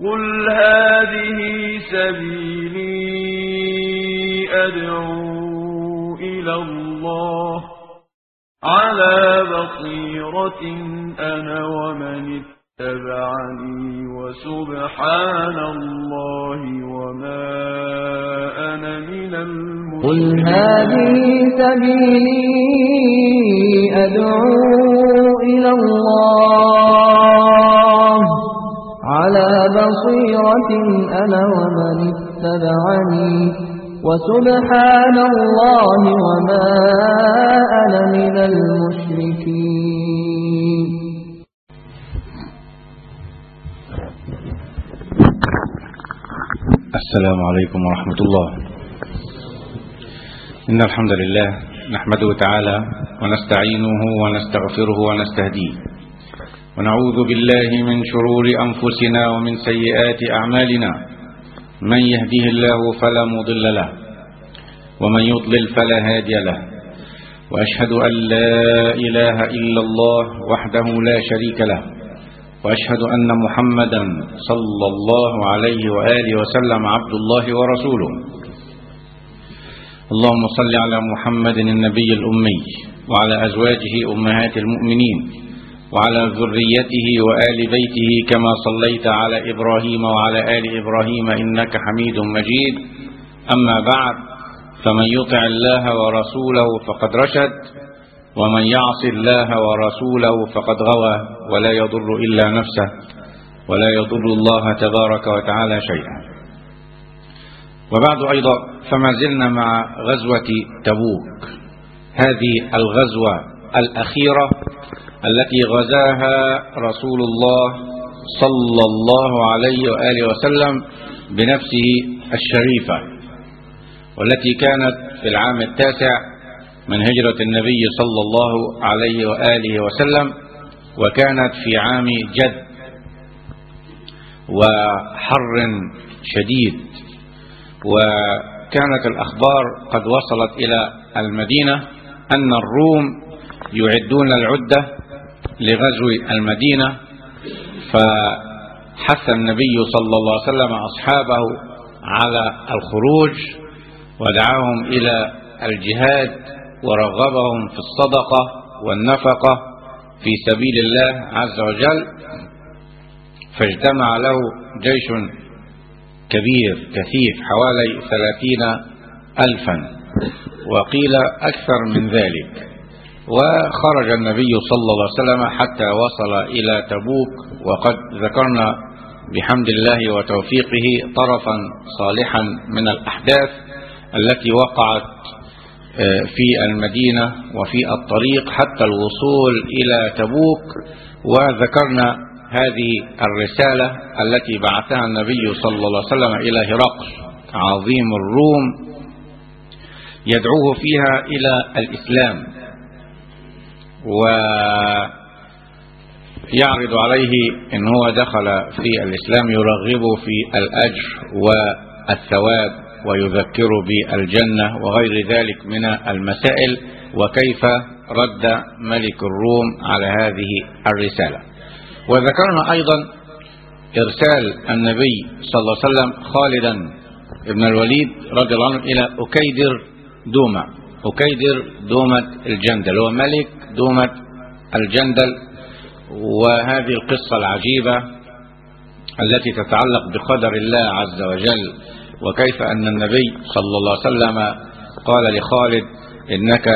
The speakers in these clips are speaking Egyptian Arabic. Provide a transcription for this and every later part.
قل هذه سبيلي أدعو إلى الله على بصيرة أنا ومن اتبعني وسبحان الله وما أنا من قل المشركين هذه سبيلي أدعو إلى الله على بصيرة أنا ومن اتبعني وسبحان الله وما أنا من المشركين السلام عليكم ورحمة الله إن الحمد لله نحمده تعالى ونستعينه ونستغفره ونستهديه ونعوذ بالله من شرور أنفسنا ومن سيئات أعمالنا من يهديه الله فلا مضل له ومن يضلل فلا هادي له وأشهد أن لا إله إلا الله وحده لا شريك له وأشهد أن محمدا صلى الله عليه وآله وسلم عبد الله ورسوله اللهم صل على محمد النبي الأمي وعلى أزواجه أمهات المؤمنين وعلى ذريته وآل بيته كما صليت على إبراهيم وعلى آل إبراهيم إنك حميد مجيد أما بعد فمن يطع الله ورسوله فقد رشد ومن يعص الله ورسوله فقد غوى ولا يضر إلا نفسه ولا يضر الله تبارك وتعالى شيئا وبعد أيضا فما زلنا مع غزوة تبوك هذه الغزوة الأخيرة التي غزاها رسول الله صلى الله عليه وآله وسلم بنفسه الشريفة والتي كانت في العام التاسع من هجرة النبي صلى الله عليه وآله وسلم وكانت في عام جد وحر شديد وكانت الأخبار قد وصلت إلى المدينة أن الروم يعدون العدة لغزو المدينة فحث النبي صلى الله عليه وسلم أصحابه على الخروج ودعاهم إلى الجهاد ورغبهم في الصدقة والنفقة في سبيل الله عز وجل فاجتمع له جيش كبير كثيف حوالي ثلاثين ألفا وقيل أكثر من ذلك وخرج النبي صلى الله عليه وسلم حتى وصل إلى تبوك وقد ذكرنا بحمد الله وتوفيقه طرفا صالحا من الأحداث التي وقعت في المدينة وفي الطريق حتى الوصول إلى تبوك وذكرنا هذه الرسالة التي بعثها النبي صلى الله عليه وسلم إلى هرقل عظيم الروم يدعوه فيها إلى الإسلام ويعرض عليه ان هو دخل في الاسلام يرغبه في الاجر والثواب ويذكر بالجنه وغير ذلك من المسائل وكيف رد ملك الروم على هذه الرساله وذكرنا ايضا ارسال النبي صلى الله عليه وسلم خالدا ابن الوليد رضي الله عنه الى اكيدر دوما اكيدر دومه الجندل هو ملك دومة الجندل وهذه القصة العجيبة التي تتعلق بقدر الله عز وجل وكيف أن النبي صلى الله عليه وسلم قال لخالد إنك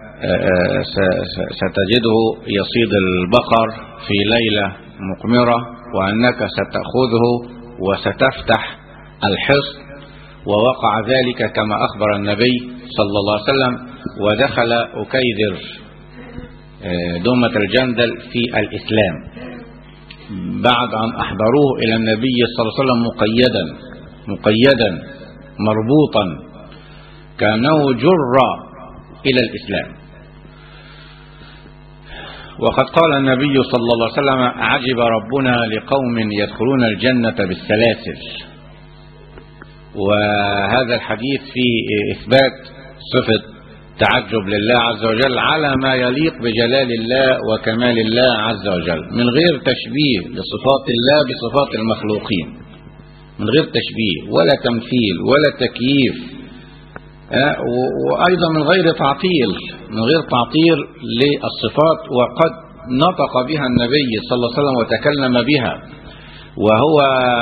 ستجده يصيد البقر في ليلة مقمرة وأنك ستأخذه وستفتح الحصن ووقع ذلك كما أخبر النبي صلى الله عليه وسلم ودخل أكيدر دومة الجندل في الإسلام بعد أن أحضروه إلى النبي صلى الله عليه وسلم مقيدا مقيدا مربوطا كأنه جر إلى الإسلام وقد قال النبي صلى الله عليه وسلم عجب ربنا لقوم يدخلون الجنة بالسلاسل وهذا الحديث فيه إثبات صفة تعجب لله عز وجل على ما يليق بجلال الله وكمال الله عز وجل من غير تشبيه لصفات الله بصفات المخلوقين من غير تشبيه ولا تمثيل ولا تكييف آه، و- وأيضا من غير تعطيل من غير تعطيل للصفات وقد نطق بها النبي صلى الله عليه وسلم وتكلم بها وهو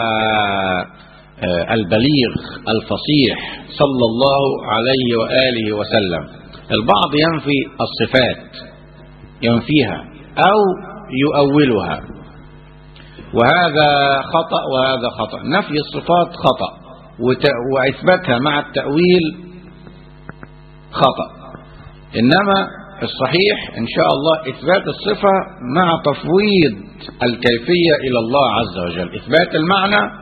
آه، البليغ الفصيح صلى الله عليه وآله وسلم البعض ينفي الصفات ينفيها أو يؤولها وهذا خطأ وهذا خطأ نفي الصفات خطأ وت- وإثباتها مع التأويل خطأ إنما الصحيح إن شاء الله إثبات الصفة مع تفويض الكيفية إلى الله عز وجل إثبات المعنى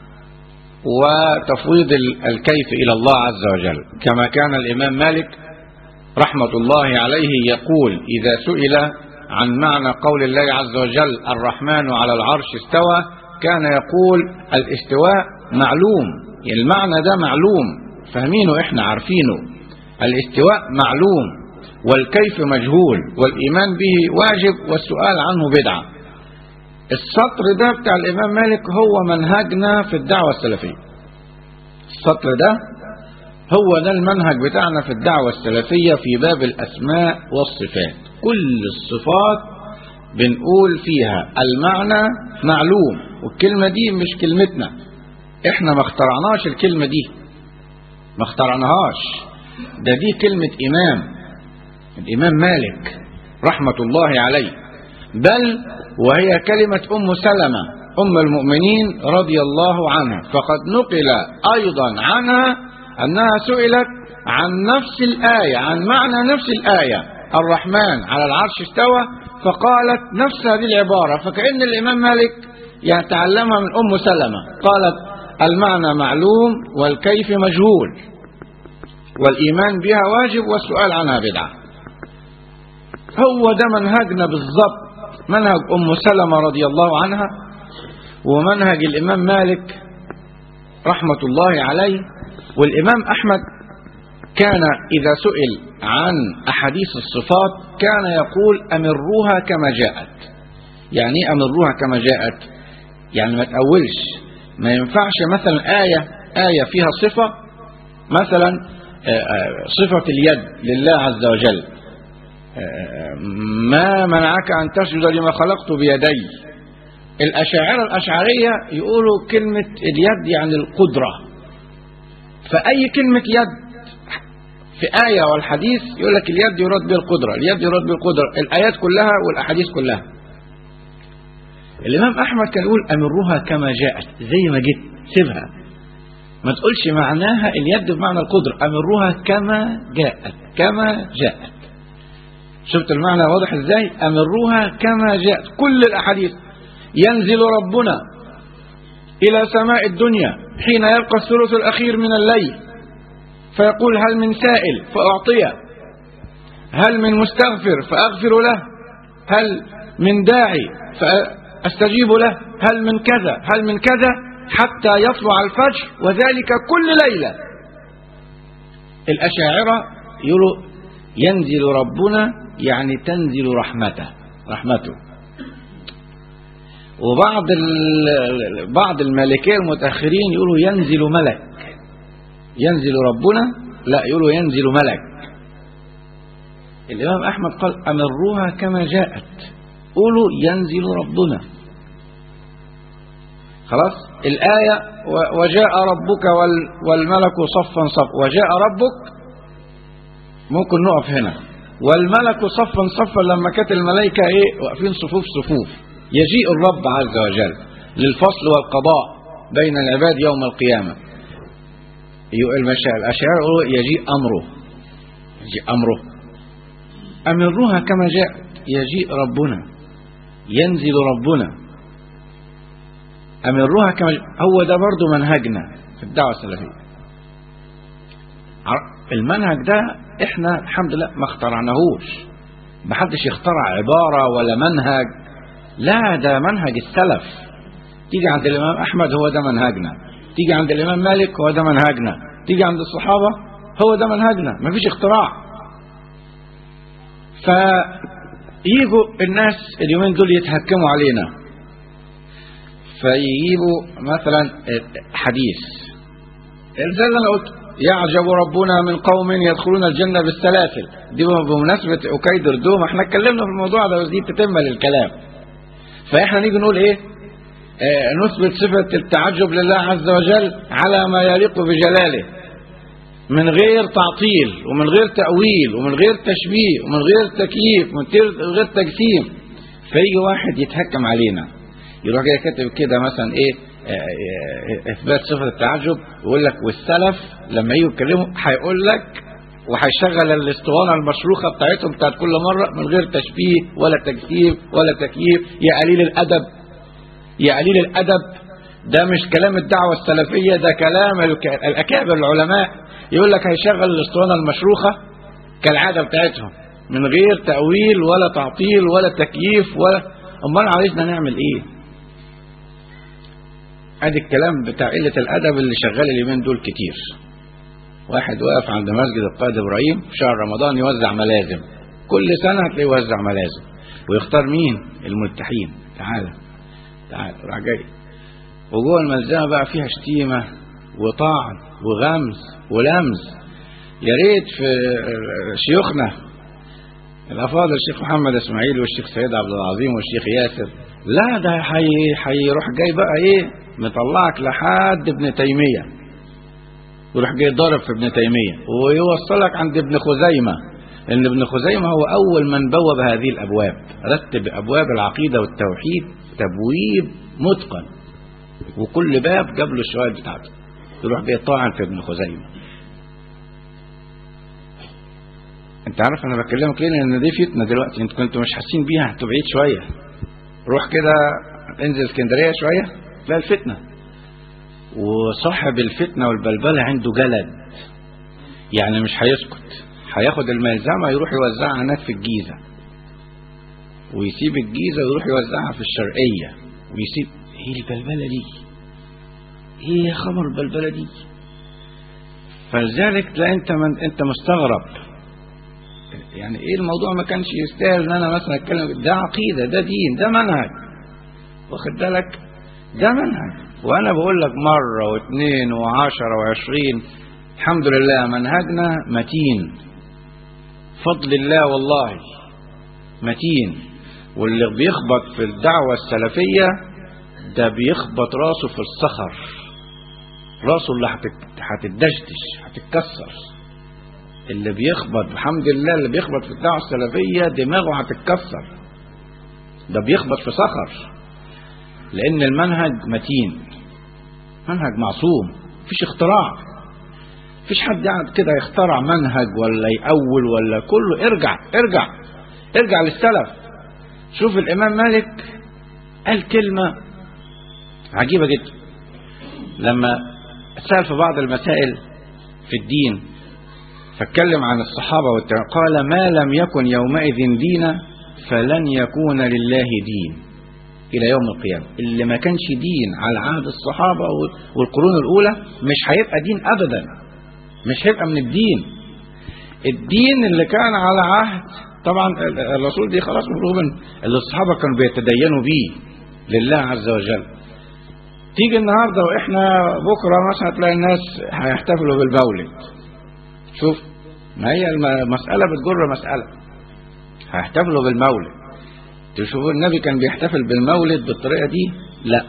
وتفويض ال- الكيف إلى الله عز وجل كما كان الإمام مالك رحمة الله عليه يقول إذا سئل عن معنى قول الله عز وجل الرحمن على العرش استوى كان يقول الاستواء معلوم يعني المعنى ده معلوم فاهمينه احنا عارفينه الاستواء معلوم والكيف مجهول والإيمان به واجب والسؤال عنه بدعة السطر ده بتاع الإمام مالك هو منهجنا في الدعوة السلفية السطر ده هو ده المنهج بتاعنا في الدعوة السلفية في باب الأسماء والصفات كل الصفات بنقول فيها المعنى معلوم والكلمة دي مش كلمتنا احنا ما اخترعناش الكلمة دي ما اخترعناهاش ده دي كلمة إمام الإمام مالك رحمة الله عليه بل وهي كلمة أم سلمة أم المؤمنين رضي الله عنها فقد نقل أيضا عنها أنها سئلت عن نفس الآية عن معنى نفس الآية الرحمن على العرش استوى فقالت نفس هذه العبارة فكأن الإمام مالك يعني تعلمها من أم سلمة قالت المعنى معلوم والكيف مجهول والإيمان بها واجب والسؤال عنها بدعة هو ده منهجنا بالضبط منهج أم سلمة رضي الله عنها ومنهج الإمام مالك رحمة الله عليه والإمام أحمد كان إذا سئل عن أحاديث الصفات كان يقول أمروها كما جاءت يعني إيه أمروها كما جاءت يعني ما تأولش ما ينفعش مثلا آية آية فيها صفة مثلا آه، آه، صفة اليد لله عز وجل آه، ما منعك أن تسجد لما خلقت بيدي الأشاعرة الأشعرية يقولوا كلمة اليد يعني القدرة فأي كلمة يد في آية والحديث يقول لك اليد يراد بها القدرة اليد يراد بها القدرة الآيات كلها والأحاديث كلها الإمام أحمد كان يقول أمروها كما جاءت زي ما جت سيبها ما تقولش معناها اليد بمعنى القدرة أمروها كما جاءت كما جاءت شفت المعنى واضح ازاي أمروها كما جاءت كل الأحاديث ينزل ربنا إلى سماء الدنيا حين يبقى الثلث الأخير من الليل فيقول هل من سائل فأعطيه هل من مستغفر فأغفر له هل من داعي فأستجيب له هل من كذا هل من كذا حتى يطلع الفجر وذلك كل ليلة الأشاعرة يقولوا ينزل ربنا يعني تنزل رحمته رحمته وبعض ال- بعض الملكيه المتاخرين يقولوا ينزل ملك ينزل ربنا لا يقولوا ينزل ملك الامام احمد قال امروها كما جاءت قولوا ينزل ربنا خلاص الايه و- وجاء ربك وال- والملك صفا صفا وجاء ربك ممكن نقف هنا والملك صفا صفا لما كانت الملائكه ايه واقفين صفوف صفوف يجيء الرب عز وجل للفصل والقضاء بين العباد يوم القيامه يقول المشاعر الاشاعره يقولوا يجيء امره يجيء امره امروها كما جاء يجيء ربنا ينزل ربنا امروها كما جاء. هو ده برضو منهجنا في الدعوه السلفيه ع- المنهج ده احنا الحمد لله ما اخترعناهوش محدش يخترع عبارة ولا منهج لا ده منهج السلف تيجي عند الإمام أحمد هو ده منهجنا تيجي عند الإمام مالك هو ده منهجنا تيجي عند الصحابة هو ده منهجنا مفيش اختراع فيجوا الناس اليومين دول يتهكموا علينا فيجيبوا مثلا حديث زي اللي انا قلت يعجب ربنا من قوم يدخلون الجنه بالسلاسل دي بمناسبه اكيد ردوم احنا اتكلمنا في الموضوع ده بس دي تتم للكلام فاحنا نيجي نقول ايه آه نثبت صفه التعجب لله عز وجل على ما يليق بجلاله من غير تعطيل ومن غير تأويل ومن غير تشبيه ومن غير تكييف ومن غير تجسيم فيجي واحد يتهكم علينا يروح جاي كاتب كده مثلا ايه اثبات صفه التعجب يقول لك والسلف لما يجوا يتكلموا هيقول لك وهيشغل الاسطوانه المشروخه بتاعتهم بتاعت كل مره من غير تشبيه ولا تجسيم ولا تكييف يا قليل الادب يا قليل الادب ده مش كلام الدعوه السلفيه ده كلام الاكابر العلماء يقول لك هيشغل الاسطوانه المشروخه كالعاده بتاعتهم من غير تاويل ولا تعطيل ولا تكييف ولا امال عايزنا نعمل ايه ادي الكلام بتاع قله الادب اللي شغال اليومين دول كتير واحد واقف عند مسجد القائد ابراهيم في شهر رمضان يوزع ملازم كل سنه هتلاقيه يوزع ملازم ويختار مين الملتحين تعالى تعالى راح جاي وجوه الملزمه بقى فيها شتيمه وطعن وغمز ولمز يا ريت في شيوخنا الافاضل الشيخ محمد اسماعيل والشيخ سيد عبد العظيم والشيخ ياسر لا ده هيروح جاي بقى ايه مطلعك لحد ابن تيميه يروح جاي ضارب في ابن تيميه ويوصلك عند ابن خزيمه ان ابن خزيمه هو اول من بوب هذه الابواب رتب ابواب العقيده والتوحيد تبويب متقن وكل باب جاب له الشوائب بتاعته يروح جاي طاعن في ابن خزيمه انت عارف انا بكلمك ليه لان دي فتنه دلوقتي انت كنتوا مش حاسين بيها انتوا بعيد شويه روح كده انزل اسكندريه شويه تلاقي الفتنه وصاحب الفتنه والبلبله عنده جلد يعني مش هيسكت هياخد الملزمه يروح يوزعها هناك في الجيزه ويسيب الجيزه ويروح يوزعها في الشرقيه ويسيب ايه البلبله دي ايه يا خمر البلبله دي فلذلك تلاقي انت من انت مستغرب يعني ايه الموضوع ما كانش يستاهل ان انا مثلا اتكلم ده عقيده ده دين ده منهج واخد بالك ده منهج وانا بقول لك مره واثنين وعشرة وعشرين الحمد لله منهجنا متين فضل الله والله متين واللي بيخبط في الدعوة السلفية ده بيخبط راسه في الصخر راسه اللي هتدشدش هتتكسر اللي بيخبط الحمد لله اللي بيخبط في الدعوة السلفية دماغه هتتكسر ده بيخبط في صخر لأن المنهج متين منهج معصوم مفيش اختراع مفيش حد قاعد كده يخترع منهج ولا يأول ولا كله ارجع ارجع ارجع للسلف شوف الإمام مالك قال كلمة عجيبة جدا لما سأل في بعض المسائل في الدين فاتكلم عن الصحابة والتابعين قال ما لم يكن يومئذ دينا فلن يكون لله دين إلى يوم القيامة اللي ما كانش دين على عهد الصحابة والقرون الأولى مش هيبقى دين أبدا مش هيبقى من الدين الدين اللي كان على عهد طبعا الرسول دي خلاص مفروض اللي الصحابة كانوا بيتدينوا بيه لله عز وجل تيجي النهاردة وإحنا بكرة مثلا تلاقي الناس هيحتفلوا بالمولد شوف ما هي المسألة بتجر مسألة هيحتفلوا بالمولد تشوفوا النبي كان بيحتفل بالمولد بالطريقة دي لا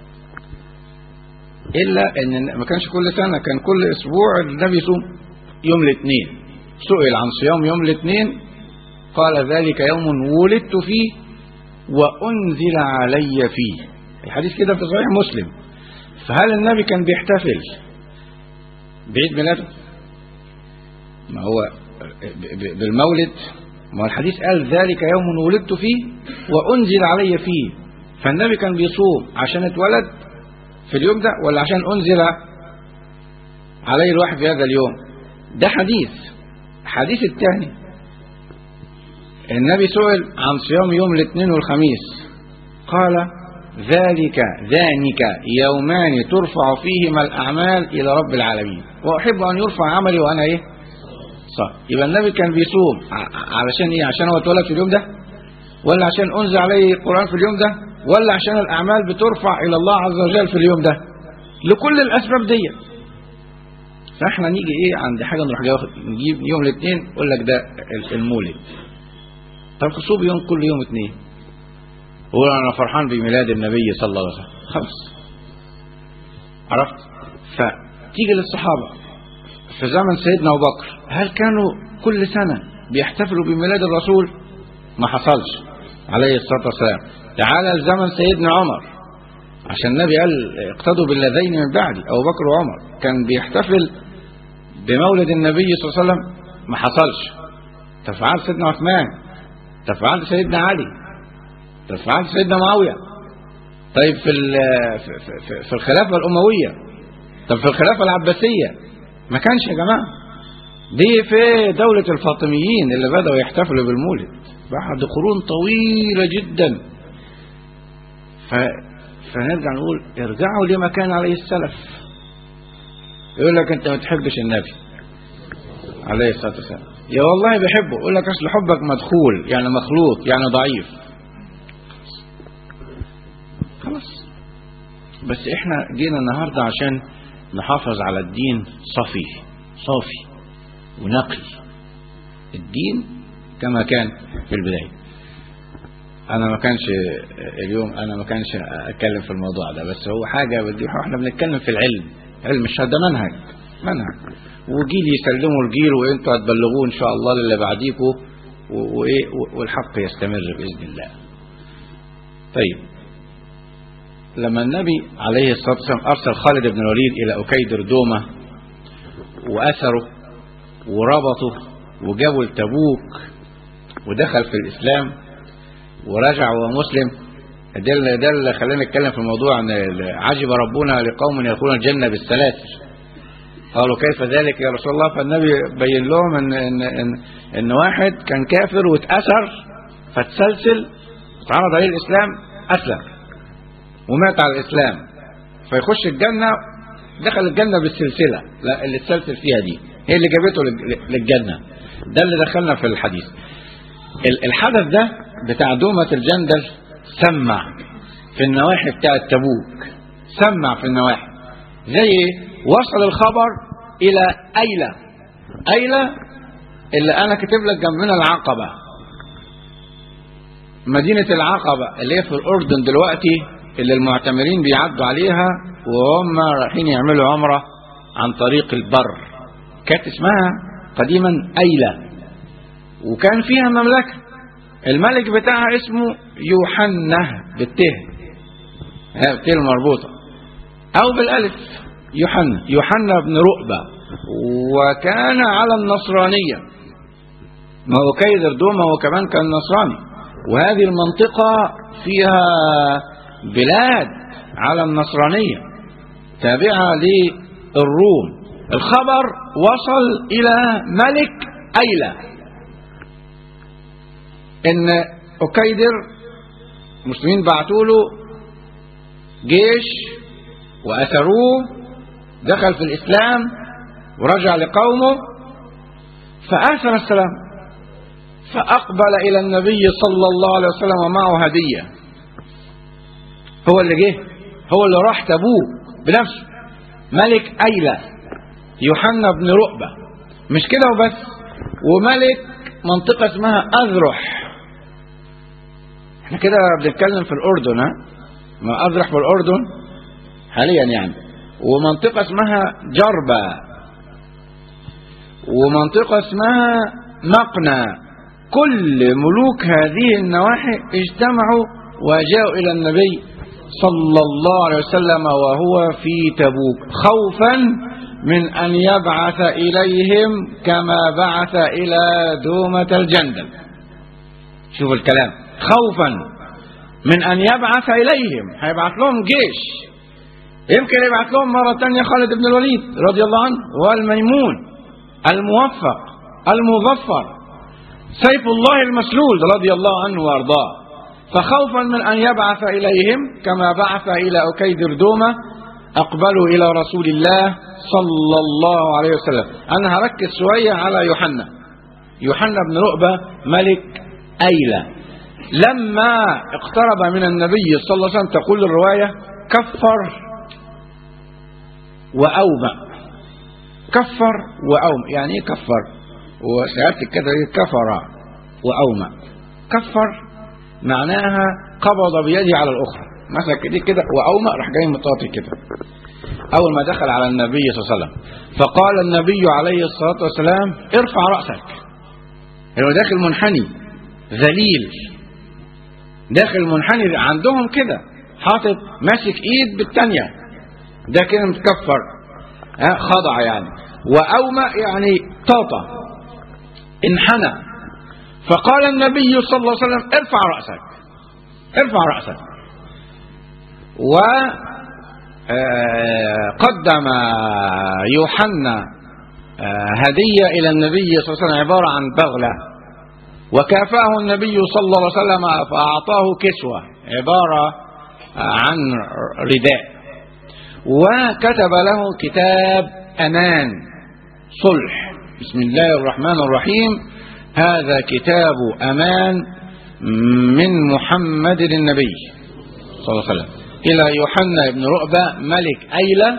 إلا أن ما كانش كل سنة كان كل أسبوع النبي يصوم يوم الاثنين سئل عن صيام يوم الاثنين قال ذلك يوم ولدت فيه وأنزل علي فيه الحديث كده في صحيح مسلم فهل النبي كان بيحتفل بعيد ميلاده ما هو بالمولد ما هو الحديث قال ذلك يوم ولدت فيه وأنزل علي فيه فالنبي كان بيصوم عشان اتولد في اليوم ده ولا عشان أنزل عليه الوحي في هذا اليوم ده حديث الحديث الثاني النبي سئل عن صيام يوم الاثنين والخميس قال ذلك ذانك يومان ترفع فيهما الأعمال إلى رب العالمين وأحب أن يرفع عملي وأنا إيه صح يبقى النبي كان بيصوم علشان إيه عشان هو اتولد في اليوم ده ولا عشان أنزل عليه القرآن في اليوم ده ولا عشان الأعمال بترفع إلى الله عز وجل في اليوم ده لكل الأسباب دي فاحنا نيجي ايه عند حاجة نروح جاي نجيب يوم الاثنين يقول لك ده المولد طب تصوم يوم كل يوم اثنين قول انا فرحان بميلاد النبي صلى الله عليه وسلم خلاص عرفت فتيجي للصحابة في زمن سيدنا أبو بكر هل كانوا كل سنة بيحتفلوا بميلاد الرسول ما حصلش عليه الصلاة والسلام تعالى لزمن سيدنا عمر عشان النبي قال اقتدوا بالذين من بعدي أبو بكر وعمر كان بيحتفل بمولد النبي صلى الله عليه وسلم ما حصلش تفعال سيدنا عثمان تفعال سيدنا علي تفعال سيدنا معاوية طيب في في, في, في الخلافة الأموية طب في الخلافة العباسية ما كانش يا جماعة دي في دولة الفاطميين اللي بدأوا يحتفلوا بالمولد بعد قرون طويلة جدا ف... فنرجع نقول ارجعوا لما كان عليه السلف يقول لك انت ما تحبش النبي عليه الصلاة والسلام يا والله بحبه يقول لك اصل حبك مدخول يعني مخلوط يعني ضعيف خلاص بس احنا جينا النهارده عشان نحافظ على الدين صفي صافي ونقي الدين كما كان في البداية انا ما كانش اليوم انا ما كانش اتكلم في الموضوع ده بس هو حاجة بدي احنا بنتكلم في العلم علم الشهادة منهج منهج وجيل يسلموا الجيل وانتوا هتبلغوه ان شاء الله للي بعديكوا وايه والحق يستمر باذن الله طيب لما النبي عليه الصلاة والسلام أرسل خالد بن الوليد إلى أكيدر دومة وأسره وربطه وجابه لتبوك ودخل في الإسلام ورجع وهو مسلم ده اللي ده اللي خلينا نتكلم في الموضوع ان عجب ربنا لقوم يدخلون الجنة بالسلاسل قالوا كيف ذلك يا رسول الله فالنبي بين لهم ان ان ان, إن واحد كان كافر واتأثر فاتسلسل واتعرض عليه الإسلام أسلم ومات على الإسلام فيخش الجنة دخل الجنة بالسلسلة لا اللي اتسلسل فيها دي هي اللي جابته للجنة ده اللي دخلنا في الحديث الحدث ده بتاع دومة الجندل سمع في النواحي بتاع تبوك سمع في النواحي زي وصل الخبر إلى أيلة أيلة اللي أنا كاتب لك جنبنا العقبة مدينة العقبة اللي هي في الأردن دلوقتي اللي المعتمرين بيعدوا عليها وهم رايحين يعملوا عمرة عن طريق البر كانت اسمها قديما أيلة وكان فيها مملكة الملك بتاعها اسمه يوحنا بالته بالته المربوطة أو بالألف يوحنا يوحنا بن رؤبة وكان على النصرانية ما هو كيدر دوما هو كمان كان نصراني وهذه المنطقة فيها بلاد على النصرانية تابعة للروم الخبر وصل إلى ملك أيلة إن أكيدر المسلمين بعتوا له جيش وأثروه دخل في الإسلام ورجع لقومه فآثر السلام فأقبل إلى النبي صلى الله عليه وسلم ومعه هدية هو اللي جه هو اللي راح تبوك بنفسه ملك أيلة يوحنا بن رؤبة مش كده وبس وملك منطقة اسمها أذرح احنا كده بنتكلم في الأردن ها ما أذرح في الأردن حاليا يعني ومنطقة اسمها جربة ومنطقة اسمها مقنى كل ملوك هذه النواحي اجتمعوا وجاءوا إلى النبي صلى الله عليه وسلم وهو في تبوك خوفا من أن يبعث إليهم كما بعث إلى دومة الجندل شوف الكلام خوفا من أن يبعث إليهم هيبعث لهم جيش يمكن يبعث لهم مرة تانية خالد بن الوليد رضي الله عنه والميمون الموفق المظفر سيف الله المسلول رضي الله عنه وارضاه فخوفا من أن يبعث إليهم كما بعث إلى أكيدر دومة أقبلوا إلى رسول الله صلى الله عليه وسلم أنا هركز شوية على يوحنا يوحنا بن رؤبة ملك أيلة لما اقترب من النبي صلى الله عليه وسلم تقول الرواية كفر وأومأ كفر وأومأ يعني ايه كفر وسيادة كده كفر وأومأ كفر معناها قبض بيده على الأخرى مسك ايديه كده وأومأ راح جاي مطاطي كده أول ما دخل على النبي صلى الله عليه وسلم فقال النبي عليه الصلاة والسلام ارفع رأسك هو داخل منحني ذليل داخل منحني عندهم كده حاطط ماسك ايد بالتانية ده كده متكفر ها خضع يعني وأومأ يعني طاطا انحنى فقال النبي صلى الله عليه وسلم ارفع رأسك ارفع رأسك و قدم يوحنا هدية إلى النبي صلى الله عليه وسلم عبارة عن بغلة وكافأه النبي صلى الله عليه وسلم فأعطاه كسوة عبارة عن رداء وكتب له كتاب أمان صلح بسم الله الرحمن الرحيم هذا كتاب أمان من محمد النبي صلى الله عليه وسلم إلى يوحنا بن رؤبة ملك أيلة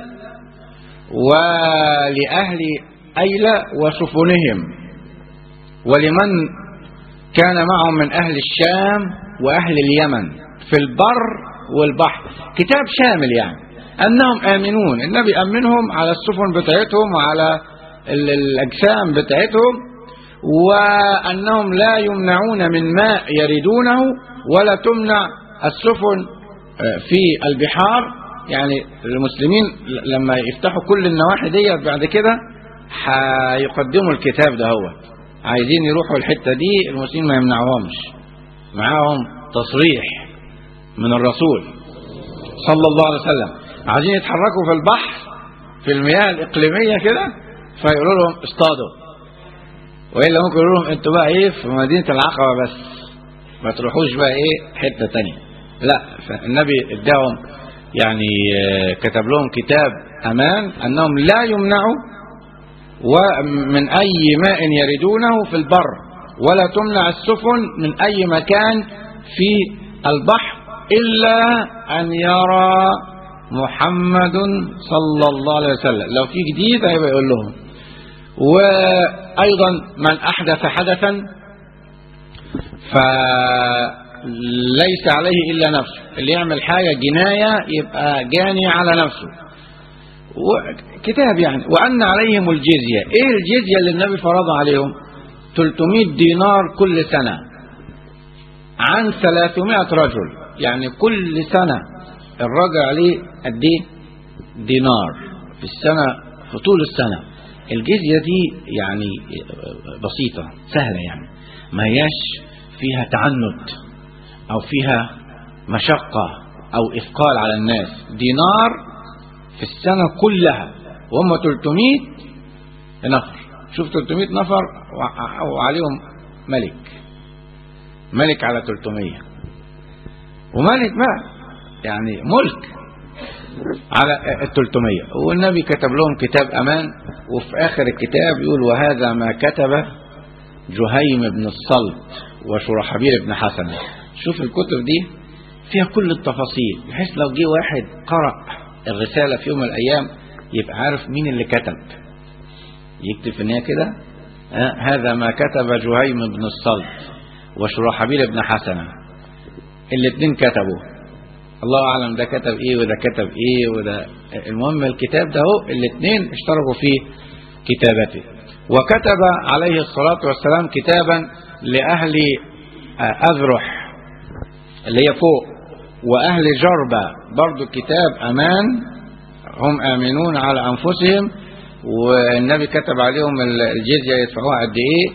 ولأهل أيلة وسفنهم ولمن كان معهم من أهل الشام وأهل اليمن في البر والبحر كتاب شامل يعني أنهم آمنون النبي أمنهم على السفن بتاعتهم وعلى الأجسام بتاعتهم وأنهم لا يمنعون من ماء يريدونه ولا تمنع السفن في البحار يعني المسلمين لما يفتحوا كل النواحي دي بعد كده هيقدموا الكتاب ده هو عايزين يروحوا الحتة دي المسلمين ما يمنعوهمش معاهم تصريح من الرسول صلى الله عليه وسلم عايزين يتحركوا في البحر في المياه الإقليمية كده فيقولوا لهم اصطادوا وإلا ممكن يقولوا لهم انتوا بقى ايه في مدينة العقبة بس ما تروحوش بقى ايه حتة تانية لا فالنبي اداهم يعني كتب لهم كتاب امان انهم لا يمنعوا ومن اي ماء يردونه في البر ولا تمنع السفن من اي مكان في البحر الا ان يرى محمد صلى الله عليه وسلم لو في جديد هيبقى يقول لهم وايضا من احدث حدثا ف ليس عليه إلا نفسه اللي يعمل حاجة جناية يبقى جاني على نفسه كتاب يعني وأن عليهم الجزية إيه الجزية اللي النبي فرضها عليهم 300 دينار كل سنة عن 300 رجل يعني كل سنة الراجل عليه قد ايه دينار في السنة في طول السنة الجزية دي يعني بسيطة سهلة يعني ما هياش فيها تعنت أو فيها مشقة أو إثقال على الناس دينار في السنة كلها وهم 300 نفر شوف 300 نفر وعليهم ملك ملك على 300 وملك بقى يعني ملك على ال 300 والنبي كتب لهم كتاب أمان وفي آخر الكتاب يقول وهذا ما كتب جهيم بن الصلت وشرحبيل بن حسن شوف الكتب دي فيها كل التفاصيل بحيث لو جه واحد قرأ الرسالة في يوم من الأيام يبقى عارف مين اللي كتب يكتب في النهاية كده آه هذا ما كتب جهيم بن الصلت وشرحبيل بن حسنة الاثنين كتبوا الله أعلم ده كتب إيه وده كتب إيه وده المهم الكتاب ده هو الاثنين اشتركوا في كتابته وكتب عليه الصلاة والسلام كتابا لأهل أذرح اللي هي فوق وأهل جربة برضو كتاب أمان هم آمنون على أنفسهم والنبي كتب عليهم الجزية يدفعوها قد إيه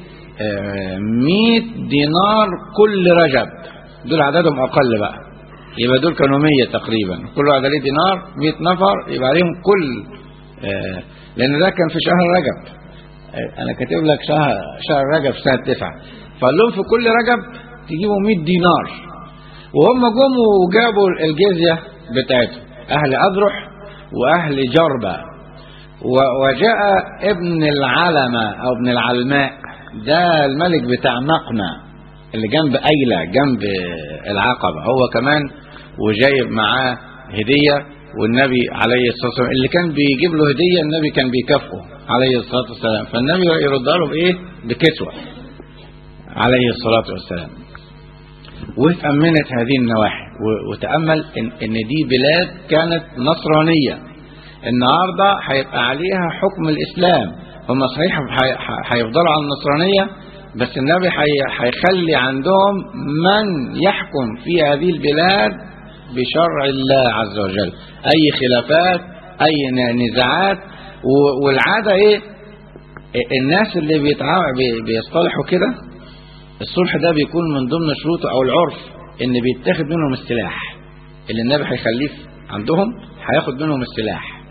مئة دينار كل رجب دول عددهم أقل بقى يبقى دول كانوا مية تقريبا كل واحد عليه دينار مئة نفر يبقى عليهم كل لأن ده كان في شهر رجب أنا كاتب لك شهر شهر رجب سنة تسعة فقال لهم في كل رجب تجيبوا 100 دينار وهم جم وجابوا الجزية بتاعتهم أهل أذرح وأهل جربة وجاء ابن العلمة أو ابن العلماء ده الملك بتاع نقمة اللي جنب أيلة جنب العقبة هو كمان وجايب معاه هدية والنبي عليه الصلاة والسلام اللي كان بيجيب له هدية النبي كان بيكافئه عليه الصلاة والسلام فالنبي يرد له بإيه بكسوة عليه الصلاة والسلام وتأمنت هذه النواحي وتأمل إن, إن دي بلاد كانت نصرانية النهاردة هيبقى عليها حكم الإسلام هم صحيح هيفضلوا على النصرانية بس النبي هيخلي عندهم من يحكم في هذه البلاد بشرع الله عز وجل أي خلافات أي نزاعات والعادة إيه الناس اللي بيصطلحوا كده الصلح ده بيكون من ضمن شروطه أو العرف إن بيتاخد منهم السلاح اللي النبي هيخليه عندهم هياخد منهم السلاح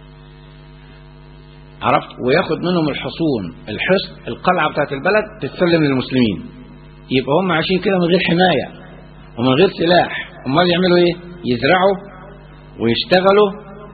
عرفت وياخد منهم الحصون الحصن القلعة بتاعت البلد تتسلم للمسلمين يبقى هم عايشين كده من غير حماية ومن غير سلاح امال يعملوا ايه يزرعوا ويشتغلوا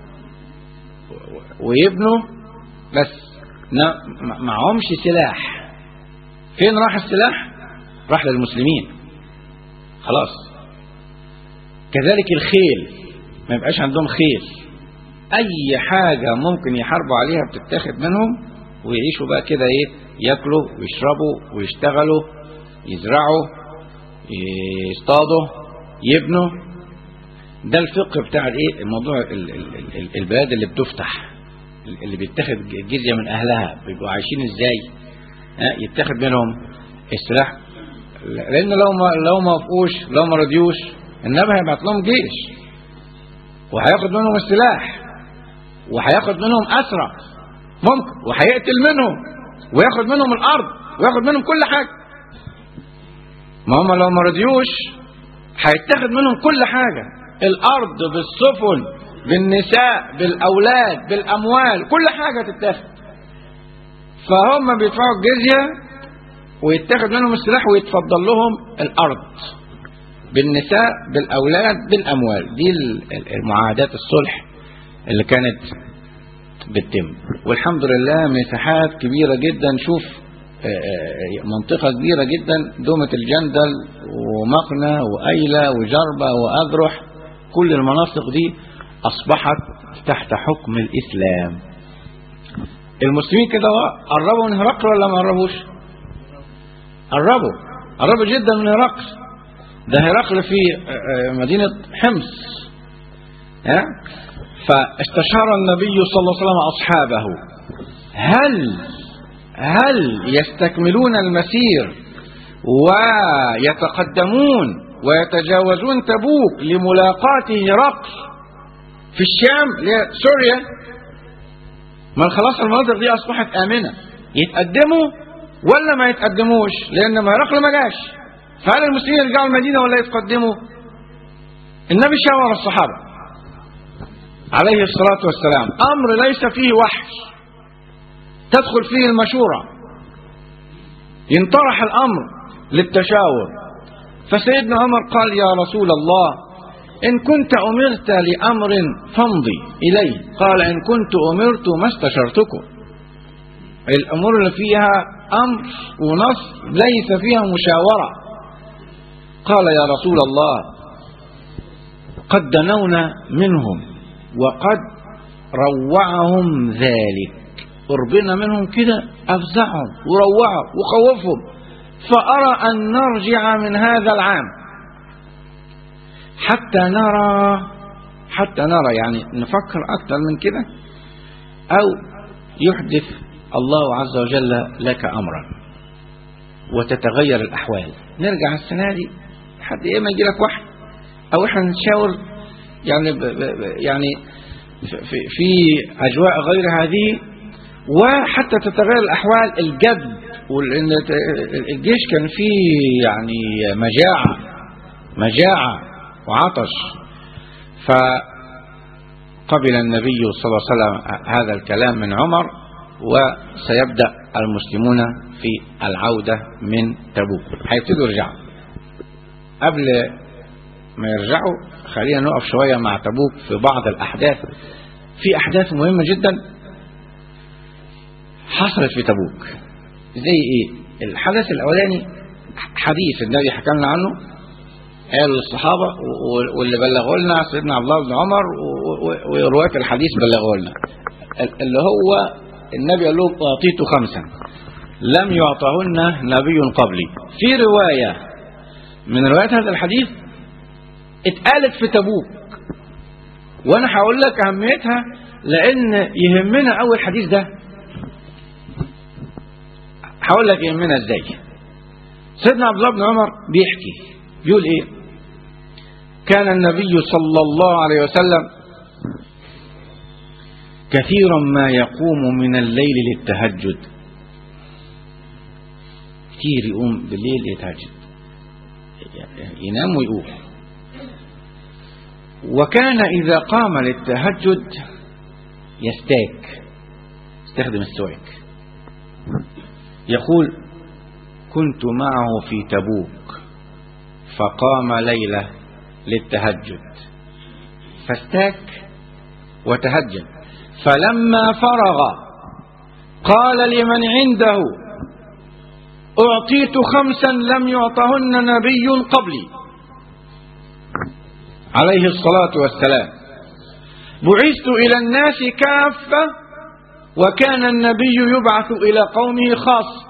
ويبنوا بس معهمش سلاح فين راح السلاح راح للمسلمين خلاص كذلك الخيل ما يبقاش عندهم خيل اي حاجة ممكن يحاربوا عليها بتتاخد منهم ويعيشوا بقى كده ايه ياكلوا ويشربوا ويشتغلوا يزرعوا يصطادوا يبنوا ده الفقه بتاع الايه الموضوع ال ال ال البلاد اللي بتفتح اللي بيتاخد جزية من اهلها بيبقوا عايشين ازاي يتاخد منهم السلاح لان لو ما لو ما وافقوش لو ما رضيوش النبي هيبعت لهم جيش وهياخد منهم السلاح وهياخد منهم أسرى ممكن وهيقتل منهم وياخد منهم الأرض وياخد منهم كل حاجة ما هم لو ما رضيوش هيتاخد منهم كل حاجة الأرض بالسفن بالنساء بالأولاد بالأموال كل حاجة تتاخد فهم بيدفعوا الجزية ويتاخد منهم السلاح ويتفضل لهم الأرض بالنساء بالأولاد بالأموال دي المعاهدات الصلح اللي كانت بتتم والحمد لله مساحات كبيرة جدا شوف منطقة كبيرة جدا دومة الجندل ومقنة وأيلة وجربة وأذرح كل المناطق دي أصبحت تحت حكم الإسلام المسلمين كده قربوا من هرقل ولا ما قربوش قربوا قربوا جدا من هرقل ده هرقل في مدينة حمص ها فاستشار النبي صلى الله عليه وسلم أصحابه هل هل يستكملون المسير ويتقدمون ويتجاوزون تبوك لملاقاة هرقل في الشام سوريا ما خلاص المناطق دي أصبحت آمنة يتقدموا ولا ما يتقدموش لأن ما هرقل ما جاش فهل المسلمين يرجعوا المدينة ولا يتقدموا النبي شاور الصحابة عليه الصلاة والسلام أمر ليس فيه وحي تدخل فيه المشورة ينطرح الأمر للتشاور فسيدنا عمر قال يا رسول الله إن كنت أمرت لأمر فامضي إليه قال إن كنت أمرت ما استشرتكم الأمور اللي فيها أمر ونص ليس فيها مشاورة قال يا رسول الله قد دنونا منهم وقد روعهم ذلك قربنا منهم كده أفزعهم وروعهم وخوفهم فأرى أن نرجع من هذا العام حتى نرى حتى نرى يعني نفكر أكثر من كده أو يحدث الله عز وجل لك أمرا وتتغير الأحوال نرجع السنة دي حد إيه ما يجي لك واحد أو إحنا نتشاور يعني ب ب يعني في, في أجواء غير هذه وحتى تتغير الأحوال الجد ولأن الجيش كان فيه يعني مجاعة مجاعة وعطش فقبل النبي صلى الله عليه وسلم هذا الكلام من عمر وسيبدأ المسلمون في العودة من تبوك هيبتدوا يرجعوا قبل ما يرجعوا خلينا نقف شوية مع تبوك في بعض الأحداث في أحداث مهمة جدا حصلت في تبوك زي إيه الحدث الأولاني حديث النبي حكى لنا عنه قالوا للصحابة و- واللي بلغوا لنا سيدنا عبد الله بن عمر و- و- ورواة الحديث بلغوا لنا ال- اللي هو النبي قال لهم أعطيت خمسا لم يعطهن نبي قبلي في رواية من روايات هذا الحديث اتقالت في تبوك وانا هقول لك اهميتها لان يهمنا اول حديث ده هقول لك يهمنا ازاي سيدنا عبد الله بن عمر بيحكي بيقول ايه كان النبي صلى الله عليه وسلم كثيرا ما يقوم من الليل للتهجد كتير يقوم بالليل يتهجد ينام ويقوم وكان إذا قام للتهجد يستاك يستخدم السواك يقول كنت معه في تبوك فقام ليلة للتهجد فاستاك وتهجد فلما فرغ قال لمن عنده أعطيت خمسا لم يعطهن نبي قبلي عليه الصلاة والسلام بعثت إلى الناس كافة وكان النبي يبعث إلى قومه خاص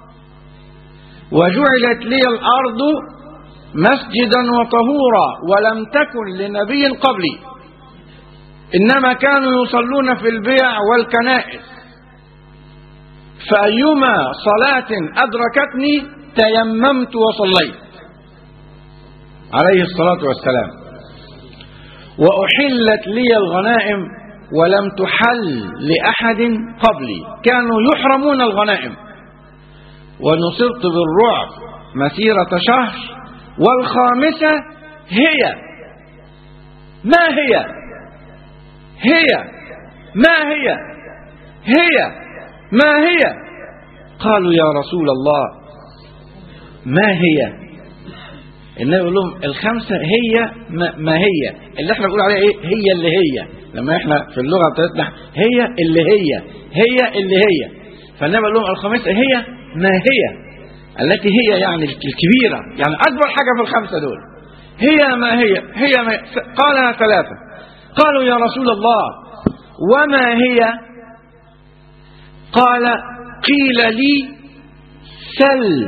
وجعلت لي الأرض مسجدا وطهورا ولم تكن لنبي قبلي إنما كانوا يصلون في البيع والكنائس فأيما صلاة أدركتني تيممت وصليت عليه الصلاة والسلام وأحلت لي الغنائم ولم تحل لأحد قبلي كانوا يحرمون الغنائم ونصرت بالرعب مسيرة شهر والخامسة هي ما هي هي ما هي هي ما هي قالوا يا رسول الله ما هي النبي يقول لهم الخمسة هي ما, ما هي اللي احنا بنقول عليها ايه هي اللي هي لما احنا في اللغة بتاعتنا هي اللي هي هي اللي هي فالنبي يقول لهم الخامسة هي ما هي التي هي يعني الكبيرة يعني أكبر حاجة في الخمسة دول هي ما هي هي ما هي قالها ثلاثة قالوا يا رسول الله وما هي قال قيل لي سل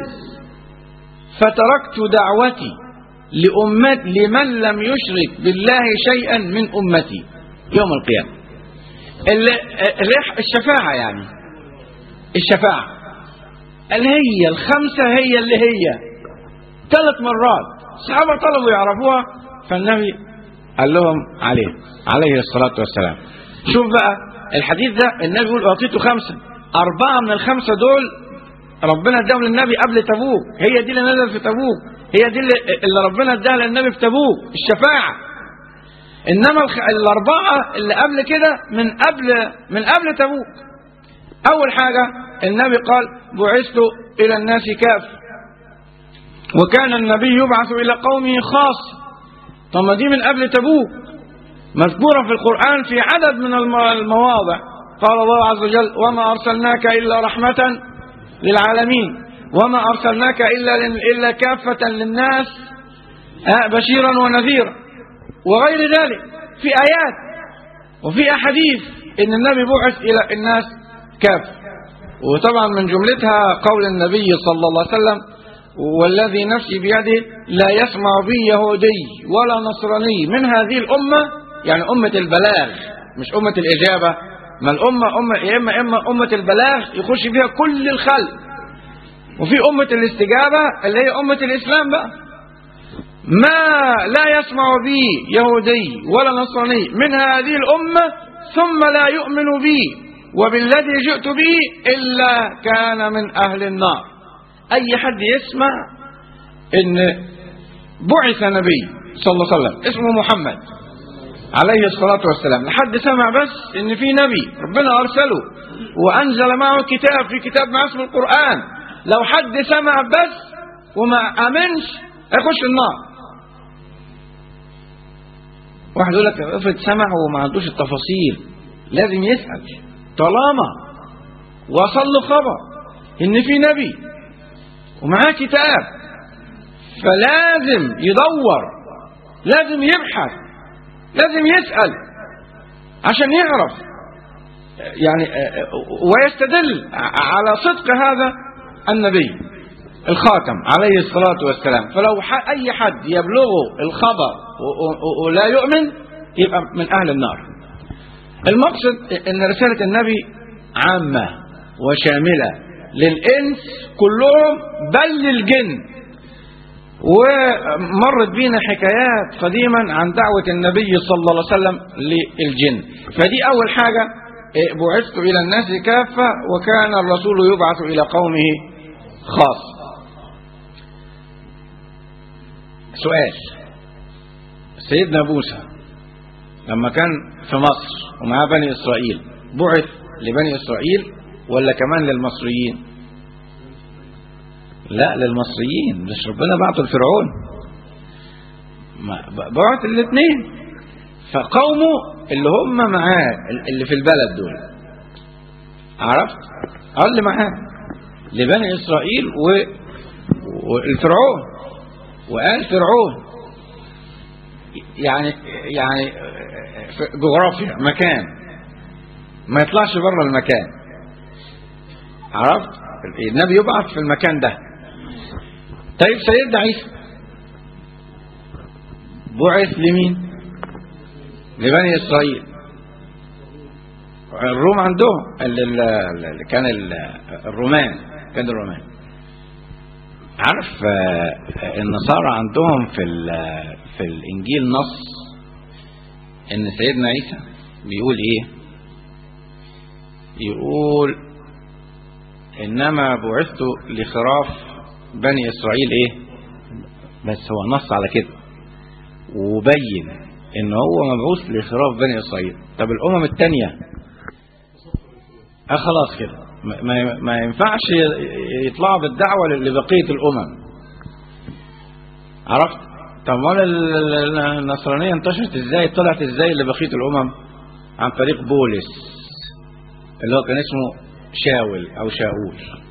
فتركت دعوتي لأمت لمن لم يشرك بالله شيئا من أمتي يوم القيامة اللي اللي الشفاعة يعني الشفاعة اللي هي الخمسة هي اللي هي ثلاث مرات الصحابة طلبوا يعرفوها فالنبي قال لهم عليه عليه الصلاة والسلام شوف بقى الحديث ده النبي يقول أعطيته خمسة أربعة من الخمسة دول ربنا اداهم للنبي قبل تبوك هي دي اللي نزل في تبوك هي دي اللي, اللي ربنا اداها للنبي في تبوك الشفاعة انما الخ... الاربعة اللي قبل كده من قبل من قبل تبوك اول حاجة النبي قال بعثت الى الناس كاف وكان النبي يبعث الى قومه خاص طب ما دي من قبل تبوك مذكورة في القرآن في عدد من الم- المواضع قال الله عز وجل وما أرسلناك إلا رحمة للعالمين وما أرسلناك إلا, إلا كافة للناس آه، بشيرا ونذيرا وغير ذلك في آيات وفي أحاديث إن النبي بعث إلى الناس كافة وطبعا من جملتها قول النبي صلى الله عليه وسلم والذي نفسي بيده لا يسمع بي يهودي ولا نصراني من هذه الأمة يعني أمة البلاغ مش أمة الإجابة ما الأمة أمة يا إما إما أمة البلاغ يخش فيها كل الخلق وفي أمة الاستجابة اللي هي أمة الإسلام بقى ما لا يسمع بي يهودي ولا نصراني من هذه الأمة ثم لا يؤمن بي وبالذي جئت به إلا كان من أهل النار أي حد يسمع إن بعث نبي صلى الله عليه وسلم اسمه محمد عليه الصلاة والسلام لحد سمع بس إن في نبي ربنا أرسله وأنزل معه كتاب في كتاب مع اسم القرآن لو حد سمع بس وما آمنش هيخش النار واحد يقول لك افرض سمع وما عندوش التفاصيل لازم يسأل طالما وصل له خبر ان في نبي ومعاه كتاب فلازم يدور لازم يبحث لازم يسأل عشان يعرف يعني ويستدل على صدق هذا النبي الخاتم عليه الصلاة والسلام فلو أي حد يبلغه الخبر ولا يؤمن يبقى من أهل النار المقصد أن رسالة النبي عامة وشاملة للإنس كلهم بل للجن ومرت بينا حكايات قديما عن دعوة النبي صلى الله عليه وسلم للجن فدي أول حاجة بعثت إلى الناس كافة وكان الرسول يبعث إلى قومه خاص سؤال سيدنا موسى لما كان في مصر ومعاه بني إسرائيل بعث لبني إسرائيل ولا كمان للمصريين لا للمصريين مش ربنا بعته لفرعون بعت الاثنين فقومه اللي هم معاه اللي في البلد دول عرفت قال اللي معاه لبني اسرائيل و... والفرعون وقال فرعون يعني يعني جغرافيا مكان ما يطلعش بره المكان عرفت النبي يبعث في المكان ده طيب سيدنا عيسى بعث لمين لبني اسرائيل الروم عندهم اللي كان الرومان كان الرومان عارف النصارى عندهم في في الانجيل نص ان سيدنا عيسى بيقول ايه يقول انما بعثت لخراف بني اسرائيل ايه بس هو نص على كده وبين ان هو مبعوث لخراف بني اسرائيل طب الامم الثانيه اه خلاص كده ما, ما ينفعش يطلعوا بالدعوه لبقيه الامم عرفت طب امال النصرانيه انتشرت ازاي طلعت ازاي لبقيه الامم عن طريق بولس اللي هو كان اسمه شاول او شاول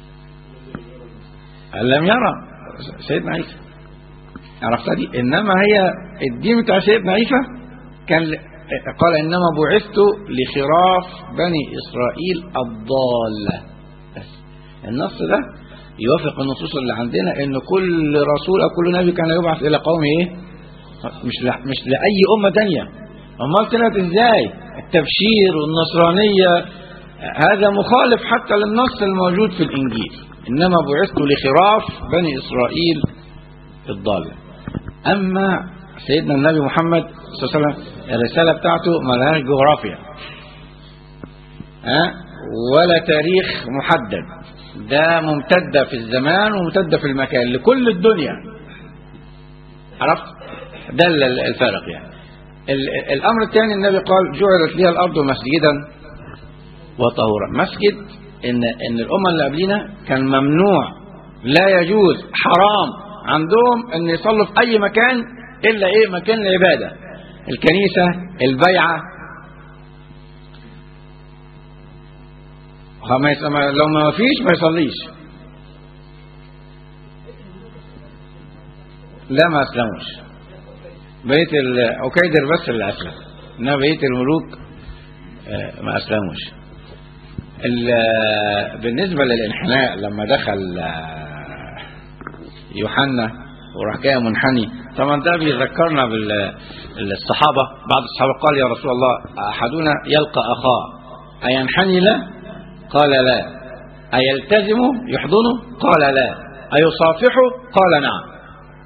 لم يرى سيدنا عيسى عرفتها دي انما هي الدين بتاع سيدنا عيسى كان قال انما بعثت لخراف بني اسرائيل الضاله بس النص ده يوافق النصوص اللي عندنا ان كل رسول او كل نبي كان يبعث الى قومه ايه مش لا مش لاي امه تانية امال طلعت ازاي التبشير والنصرانيه هذا مخالف حتى للنص الموجود في الانجيل انما بعثت لخراف بني اسرائيل الضاله اما سيدنا النبي محمد صلى الله عليه وسلم الرساله بتاعته ما لهاش جغرافيا ها ولا تاريخ محدد ده ممتده في الزمان وممتده في المكان لكل الدنيا عرفت ده الفرق يعني الامر الثاني النبي قال جعلت لي الارض مسجدا وطهورا مسجد ان ان الامه اللي قبلنا كان ممنوع لا يجوز حرام عندهم ان يصلوا في اي مكان الا ايه مكان العباده الكنيسه البيعه لو ما فيش ما يصليش لا ما اسلموش بقيه عكيدر بس اللي اسلم انما بقيه الملوك ما اسلموش بالنسبة للانحناء لما دخل يوحنا وراح جاي منحني طبعا ده بيذكرنا بالصحابة بعض الصحابة قال يا رسول الله أحدنا يلقى أخاه أينحني له قال لا أيلتزم يحضنه قال لا أيصافحه قال نعم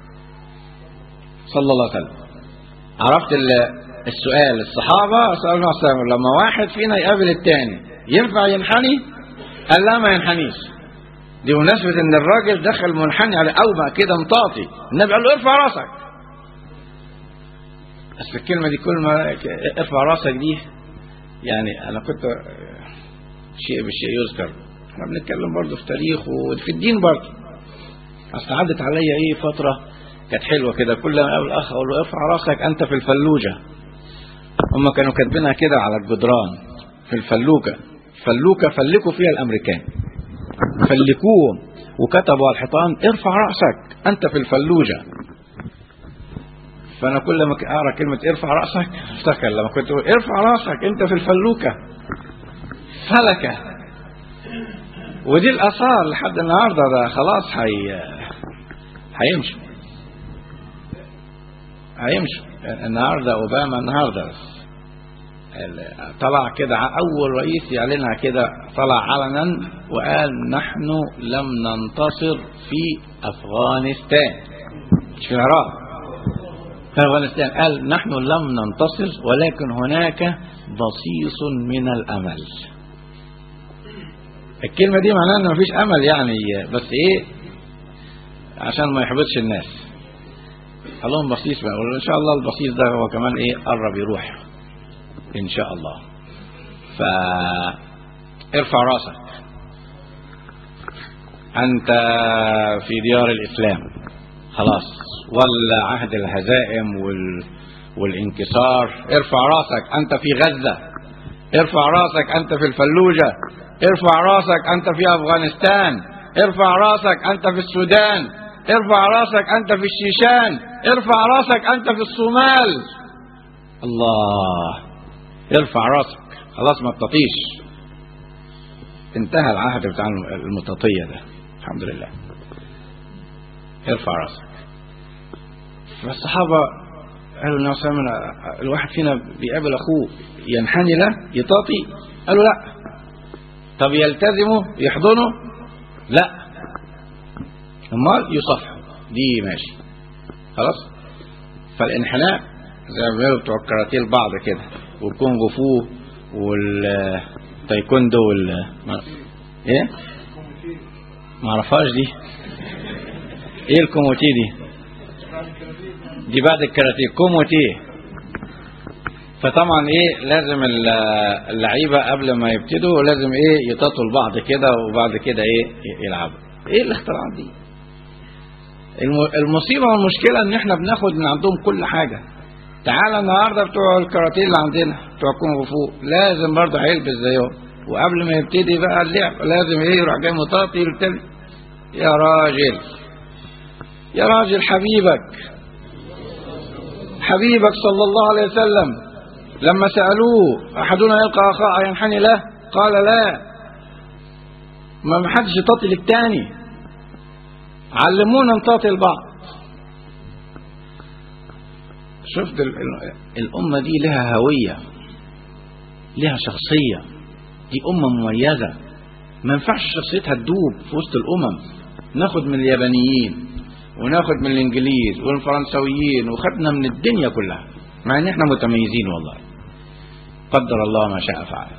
صلى الله عليه وسلم عرفت السؤال الصحابة سألوا الله عليه وسلم لما واحد فينا يقابل الثاني ينفع ينحني قال لا ما ينحنيش دي بمناسبة ان الراجل دخل منحني على اوبع كده مطاطي النبي قال له ارفع راسك بس الكلمة دي كل ما ارفع راسك دي يعني انا كنت شيء بالشيء يذكر احنا بنتكلم برضه في تاريخ وفي الدين برضه اصل عدت عليا ايه فترة كانت حلوة كده كل ما اقابل اخ اقول له ارفع راسك انت في الفلوجة هم كانوا كاتبينها كده على الجدران في الفلوكة فلوكة فلكوا فيها الامريكان فلكوهم وكتبوا على الحيطان ارفع رأسك أنت في الفلوجة فأنا كل ما أقرأ كلمة ارفع رأسك افتكر لما كنت أقول ارفع رأسك أنت في الفلوكة فلكة ودي الآثار لحد النهاردة ده خلاص هي هيمشوا هيمشوا النهارده اوباما النهارده بس طلع كده اول رئيس يعلنها كده طلع علنا وقال نحن لم ننتصر في افغانستان مش في العراق في افغانستان قال نحن لم ننتصر ولكن هناك بصيص من الامل الكلمه دي معناها ان مفيش امل يعني بس ايه عشان ما يحبطش الناس قال لهم بصيص بقى ان شاء الله البصيص ده هو كمان ايه قرب يروح ان شاء الله ف ارفع راسك انت في ديار الاسلام خلاص ولا عهد الهزائم وال... والانكسار ارفع راسك انت في غزة ارفع راسك انت في الفلوجة ارفع راسك انت في افغانستان ارفع راسك انت في السودان ارفع راسك انت في الشيشان ارفع راسك انت في الصومال الله ارفع راسك خلاص ما تطيش انتهى العهد بتاع المطاطية ده الحمد لله ارفع راسك فالصحابة قالوا النبي صلى الله عليه وسلم الواحد فينا بيقابل اخوه ينحني له يطاطي قالوا لا طب يلتزمه يحضنه لا امال يصفحوا دي ماشي خلاص فالانحناء زي ما بيقولوا بتوع الكاراتيه البعض كده والكونغ فو والتايكوندو وال ما... ايه ما اعرفهاش دي ايه الكوموتي دي دي بعد الكاراتيه كوموتي فطبعا ايه لازم اللعيبه قبل ما يبتدوا لازم ايه يطاطوا لبعض كده وبعد كده ايه يلعبوا ايه الاختراعات دي المصيبه والمشكله ان احنا بناخد من عندهم كل حاجه تعالى النهارده بتوع الكاراتيه اللي عندنا بتوع كونغ فو لازم برضه هيلبس زيهم وقبل ما يبتدي بقى اللعب لازم ايه يروح جاي مطاطي يبتدي يا راجل يا راجل حبيبك حبيبك صلى الله عليه وسلم لما سألوه أحدنا يلقى أخاه ينحني له قال لا ما حدش يطاطي للتاني علمونا نطاطي البعض شفت الأمة دي لها هوية لها شخصية دي أمة مميزة ما ينفعش شخصيتها تدوب في وسط الأمم ناخد من اليابانيين وناخد من الإنجليز والفرنسويين وخدنا من الدنيا كلها مع ان احنا متميزين والله قدر الله ما شاء فعل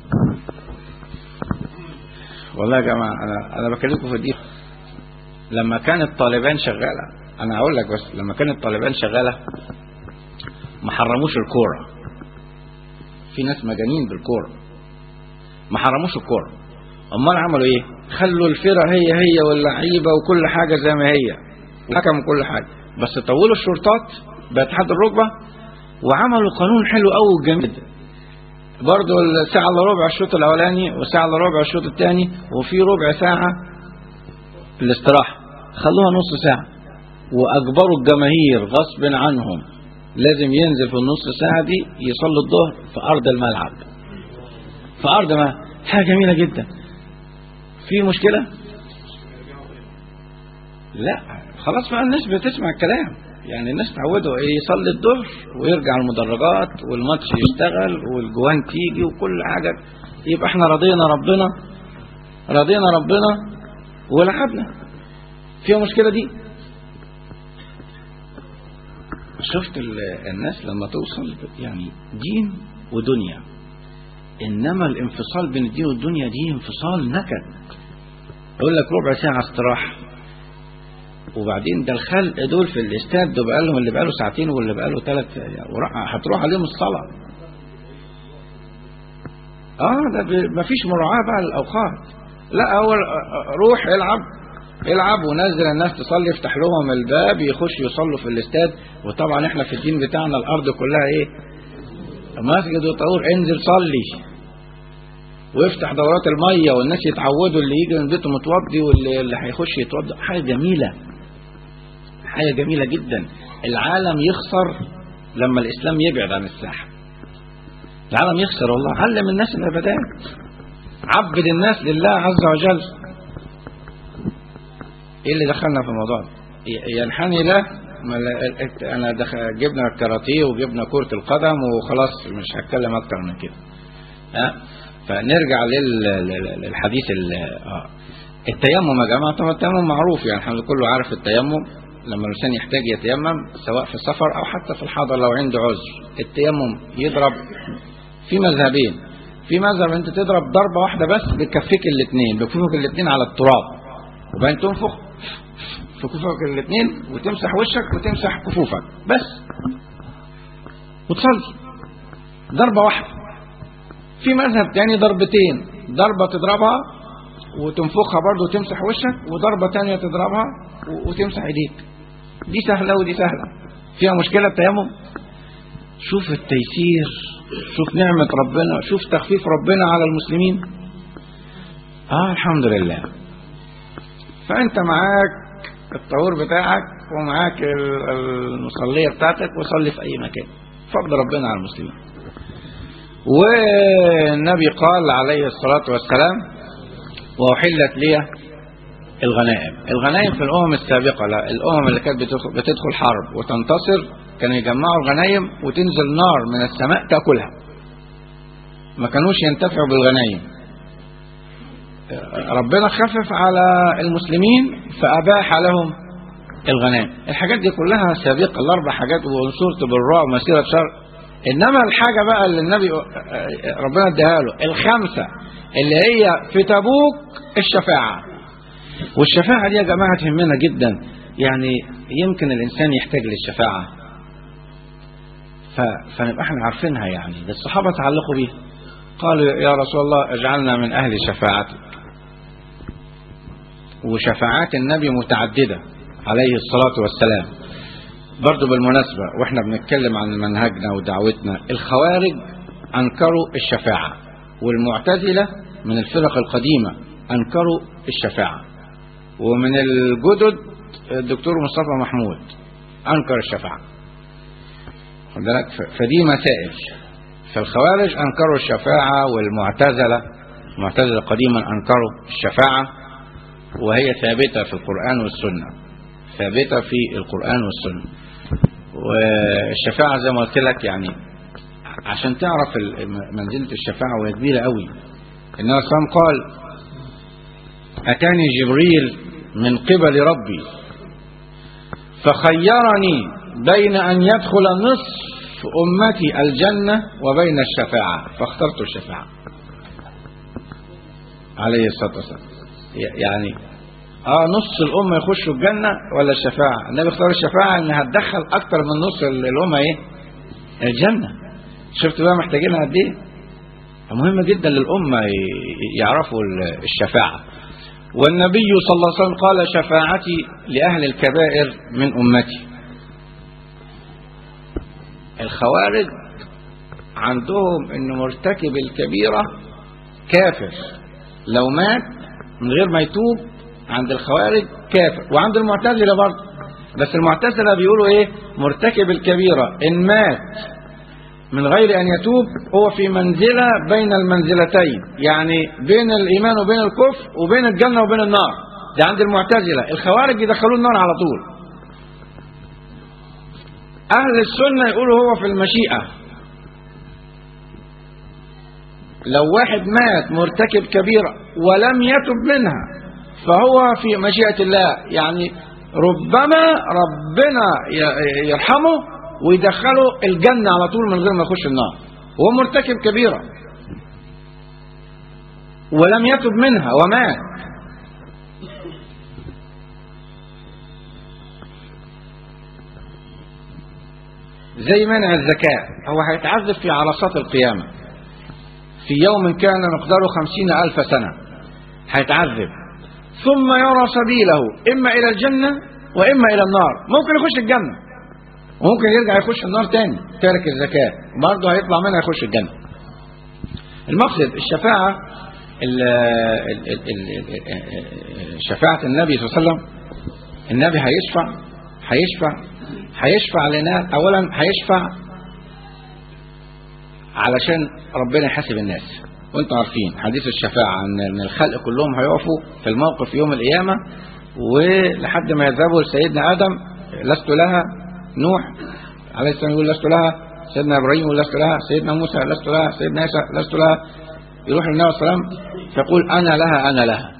والله يا جماعة أنا أنا بكلمكم في دي لما كانت طالبان شغالة أنا هقول لك بس لما كانت طالبان شغالة ما حرموش الكورة في ناس مجانين بالكورة ما حرموش الكورة أمال عملوا إيه؟ خلوا الفرق هي هي واللعيبة وكل حاجة زي ما هي وحكموا كل حاجة بس طولوا الشرطات باتحاد الركبة وعملوا قانون حلو قوي وجميل برضه الساعة الا ربع الشوط الأولاني والساعة الا ربع الشوط الثاني وفي ربع ساعة الاستراحة خلوها نص ساعة وأجبروا الجماهير غصب عنهم لازم ينزل في النص ساعة دي يصلي الظهر في أرض الملعب في أرض ما حاجة جميلة جدا في مشكلة لا خلاص بقى الناس بتسمع الكلام يعني الناس تعودوا ايه يصلي الظهر ويرجع المدرجات والماتش يشتغل والجوان تيجي وكل حاجة يبقى احنا رضينا ربنا رضينا ربنا ولعبنا فيها مشكلة دي شفت الناس لما توصل يعني دين ودنيا انما الانفصال بين الدين والدنيا دي انفصال نكد يقول لك ربع ساعة استراحة وبعدين ده الخلق دول في الاستاد ده بقى لهم اللي بقى له ساعتين واللي بقى له ثلاث هتروح عليهم الصلاة اه ده ما فيش مراعاة بقى للأوقات لا هو روح العب العب ونزل الناس تصلي افتح لهم الباب يخشوا يصلوا في الاستاد وطبعا احنا في الدين بتاعنا الارض كلها ايه مسجد وطهور انزل صلي ويفتح دورات الميه والناس يتعودوا اللي يجي من بيته متوضي واللي اللي هيخش يتوضا حاجه جميله حاجه جميله جدا العالم يخسر لما الاسلام يبعد عن الساحه العالم يخسر والله علم الناس العبادات عبد الناس لله عز وجل ايه اللي دخلنا في الموضوع ده؟ ي- ينحني له ما لا- انا دخل جبنا الكاراتيه وجبنا كرة القدم وخلاص مش هتكلم اكتر من كده ها فنرجع لل- لل- للحديث ال- آه. التيمم يا جماعه طبعا التيمم معروف يعني احنا كله عارف التيمم لما الانسان يحتاج يتيمم سواء في السفر او حتى في الحضر لو عنده عذر التيمم يضرب في مذهبين في مذهب انت تضرب ضربه واحده بس بكفيك الاثنين بكفوفك الاثنين على التراب وبعدين تنفخ في كفوفك الاثنين وتمسح وشك وتمسح كفوفك بس وتصلي ضربه واحده في مذهب تاني ضربتين ضربه تضربها وتنفخها برضه وتمسح وشك وضربه تانية تضربها و- وتمسح ايديك دي سهله ودي سهله فيها مشكله التيمم شوف التيسير شوف نعمة ربنا شوف تخفيف ربنا على المسلمين اه الحمد لله فانت معاك الطهور بتاعك ومعاك ال- المصلية بتاعتك وصلي في اي مكان فضل ربنا على المسلمين والنبي قال عليه الصلاة والسلام وأحلت لي الغنائم الغنائم في الأمم السابقة لا الأمم اللي كانت بتدخل- بتدخل حرب وتنتصر كانوا يجمعوا الغنايم وتنزل نار من السماء تاكلها ما كانوش ينتفعوا بالغنايم ربنا خفف على المسلمين فأباح لهم الغنائم الحاجات دي كلها سابقة الأربع حاجات وانصرت بالرعب مسيرة شر إنما الحاجة بقى اللي النبي ربنا اداها له الخمسة اللي هي في تبوك الشفاعة والشفاعة دي يا جماعة تهمنا جدا يعني يمكن الإنسان يحتاج للشفاعة ف... فنبقى احنا عارفينها يعني ده الصحابة تعلقوا بيها قالوا يا رسول الله اجعلنا من أهل شفاعتك وشفاعات النبي متعددة عليه الصلاة والسلام برضو بالمناسبة واحنا بنتكلم عن منهجنا ودعوتنا الخوارج أنكروا الشفاعة والمعتزلة من الفرق القديمة أنكروا الشفاعة ومن الجدد الدكتور مصطفى محمود أنكر الشفاعة خد بالك ف- فدي مسائل فالخوارج أنكروا الشفاعة والمعتزلة المعتزلة قديما أنكروا الشفاعة وهي ثابتة في القرآن والسنة ثابتة في القرآن والسنة والشفاعة زي ما قلت لك يعني عشان تعرف ال- منزلة الشفاعة وهي كبيرة قوي النبي صلى الله عليه وسلم قال أتاني جبريل من قبل ربي فخيرني بين أن يدخل نصف أمتي الجنة وبين الشفاعة فاخترت الشفاعة عليه الصلاة والسلام ي- يعني اه نص الأمة يخشوا الجنة ولا الشفاعة النبي اختار الشفاعة انها تدخل اكتر من نص ال- الأمة ايه الجنة شفت بقى محتاجينها قد ايه مهم جدا للأمة ي- يعرفوا ال- الشفاعة والنبي صلى الله عليه وسلم قال شفاعتي لأهل الكبائر من أمتي الخوارج عندهم ان مرتكب الكبيرة كافر لو مات من غير ما يتوب عند الخوارج كافر وعند المعتزلة برضه بس المعتزلة بيقولوا ايه مرتكب الكبيرة ان مات من غير ان يتوب هو في منزلة بين المنزلتين يعني بين الايمان وبين الكفر وبين الجنة وبين النار ده عند المعتزلة الخوارج يدخلوه النار على طول أهل السنة يقولوا هو في المشيئة لو واحد مات مرتكب كبيرة ولم يتب منها فهو في مشيئة الله يعني ربما ربنا ي- يرحمه ويدخله الجنة على طول من غير ما يخش النار هو مرتكب كبيرة ولم يتب منها ومات زي منع الزكاة هو هيتعذب في عرصات القيامة في يوم كان مقداره خمسين ألف سنة هيتعذب ثم يرى سبيله إما إلى الجنة وإما إلى النار ممكن يخش الجنة وممكن يرجع يخش النار تاني تارك الزكاة برضه هيطلع منها يخش الجنة المقصد الشفاعة ال- ال- ال- ال- شفاعة النبي صلى الله عليه وسلم النبي هيشفع هيشفع هيشفع لنا أولا هيشفع علشان ربنا يحاسب الناس وانتم عارفين حديث الشفاعة ان إن الخلق كلهم هيقفوا في الموقف يوم القيامة ولحد ما يذهبوا لسيدنا آدم لست لها نوح عليه السلام يقول لست لها سيدنا إبراهيم يقول لست لها سيدنا موسى لست لها سيدنا عيسى لست لها يروح للنبي صلى الله عليه وسلم فيقول أنا لها أنا لها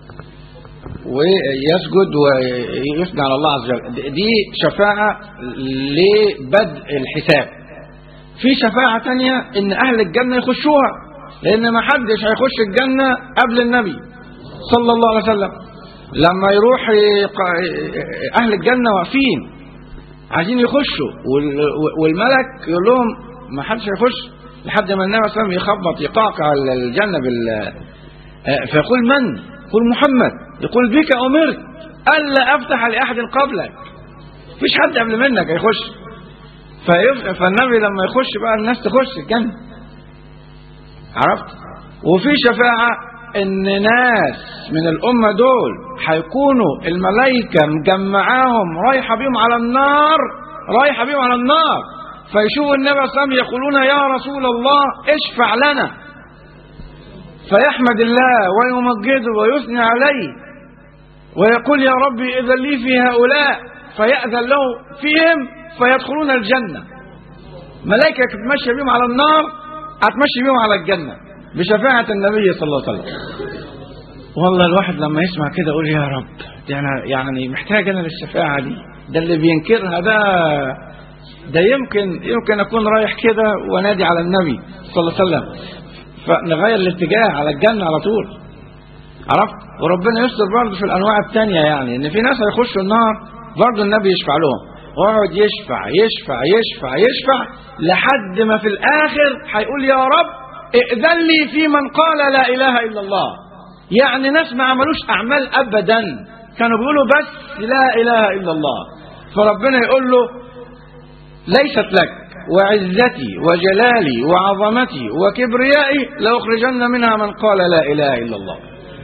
ويسجد ويثني على الله عز وجل دي شفاعة لبدء الحساب في شفاعة تانية ان اهل الجنة يخشوها لان ما حدش هيخش الجنة قبل النبي صلى الله عليه وسلم لما يروح يق- اهل الجنة واقفين عايزين يخشوا وال- والملك يقول لهم ما حدش هيخش لحد ما النبي صلى الله عليه وسلم يخبط يقعقع الجنة بال فيقول من؟ يقول محمد يقول بك امرت الا افتح لاحد قبلك مفيش حد قبل منك هيخش فيف... فالنبي لما يخش بقى الناس تخش الجنة عرفت وفي شفاعة ان ناس من الامة دول هيكونوا الملائكة مجمعاهم رايحة بيهم على النار رايحة بيهم على النار فيشوفوا النبي صلى الله عليه وسلم يقولون يا رسول الله اشفع لنا فيحمد الله ويمجده ويثني عليه ويقول يا ربي إذا لي في هؤلاء فيأذن له فيهم فيدخلون الجنة ملائكة تتمشى بهم على النار هتمشي بهم على الجنة بشفاعة النبي صلى الله عليه وسلم والله الواحد لما يسمع كده يقول يا رب يعني يعني محتاج انا للشفاعة دي ده اللي بينكرها ده ده يمكن يمكن اكون رايح كده وانادي على النبي صلى الله عليه وسلم فنغير الاتجاه على الجنة على طول عرفت وربنا يستر برضه في الانواع التانية يعني ان في ناس هيخشوا النار برضه النبي يشفع لهم ويقعد يشفع يشفع يشفع يشفع لحد ما في الاخر هيقول يا رب ائذن لي في من قال لا اله الا الله يعني ناس ما عملوش اعمال ابدا كانوا بيقولوا بس لا اله الا الله فربنا يقول له ليست لك وعزتي وجلالي وعظمتي وكبريائي لأخرجن منها من قال لا إله إلا الله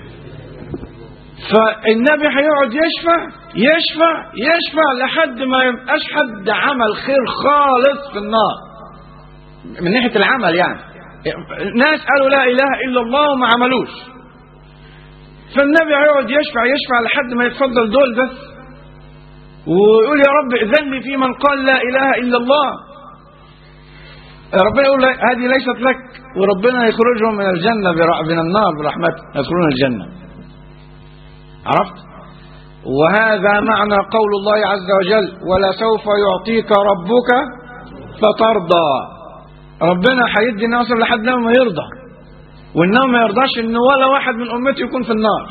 فالنبي هيقعد يشفع يشفع يشفع لحد ما يبقاش حد عمل خير خالص في النار من ناحية العمل يعني ناس قالوا لا إله إلا الله وما عملوش فالنبي هيقعد يشفع يشفع لحد ما يتفضل دول بس ويقول يا رب ائذن لي في من قال لا إله إلا الله ربنا يقول لك هذه ليست لك وربنا يخرجهم من الجنة برع- من النار برحمته يدخلون الجنة عرفت وهذا معنى قول الله عز وجل ولسوف يعطيك ربك فترضى ربنا هيدي الناس لحد ما يرضى وانه ما يرضاش ان ولا واحد من امته يكون في النار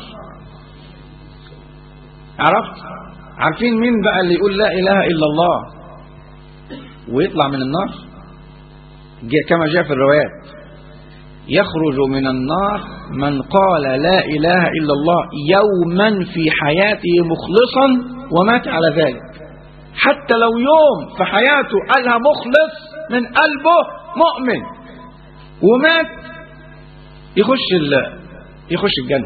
عرفت عارفين مين بقى اللي يقول لا اله الا الله ويطلع من النار جاء كما جاء في الروايات يخرج من النار من قال لا إله إلا الله يوما في حياته مخلصا ومات على ذلك حتى لو يوم في حياته قالها مخلص من قلبه مؤمن ومات يخش ال- يخش الجنة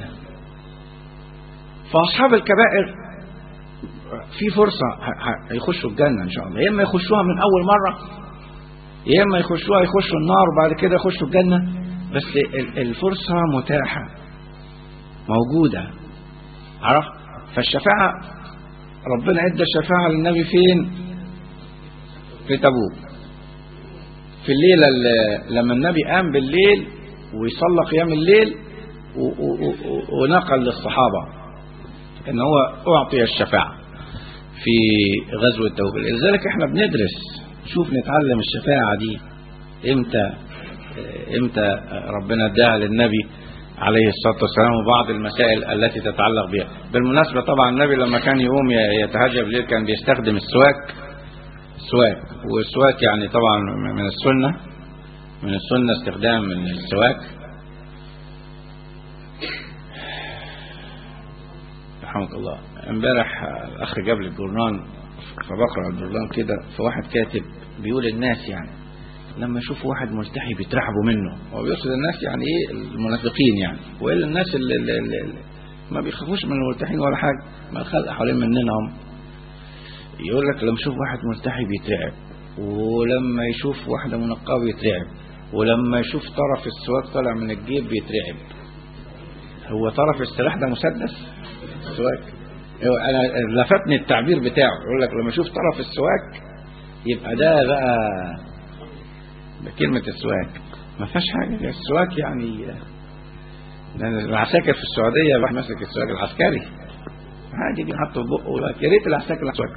فأصحاب الكبائر في فرصة ه- ه- هيخشوا الجنة إن شاء الله يا إما يخشوها من أول مرة يا إما يخشوها يخشوا النار وبعد كده يخشوا الجنة بس ال- الفرصة متاحة موجودة عرفت فالشفاعة ربنا ادى الشفاعة للنبي فين في تبوك في الليلة اللي لما النبي قام بالليل ويصلى قيام الليل و- و- و- ونقل للصحابة ان هو اعطي الشفاعة في غزوة تبوك لذلك احنا بندرس شوف نتعلم الشفاعة دي امتى امتى ربنا اداها للنبي عليه الصلاة والسلام وبعض المسائل التي تتعلق بها بالمناسبة طبعا النبي لما كان يقوم يتهجى بالليل كان بيستخدم السواك السواك والسواك يعني طبعا من السنة من السنة استخدام السواك رحمك الله امبارح الاخ جاب لي الجورنال فبقرا الجورنال كده فواحد كاتب بيقول الناس يعني لما يشوفوا واحد ملتحي بيترعبوا منه هو بيقصد الناس يعني ايه المنافقين يعني والا الناس اللي, اللي, اللي ما بيخافوش من الملتحين ولا حاجه ما الخلق حوالين مننا هم يقول لك لما يشوف واحد ملتحي بيترعب ولما يشوف واحده منقبه بيترعب ولما يشوف طرف السواك طالع من الجيب بيترعب هو طرف السلاح ده مسدس السواك هو انا لفتني التعبير بتاعه يقول لك لما يشوف طرف السواك يبقى ده بقى ده كلمة السواك ما فيهاش حاجة السواك يعني لأن العساكر في السعودية راح ماسك السواك العسكري حاجة يجي يحطه في بقه ولا يا ريت العساكر السواك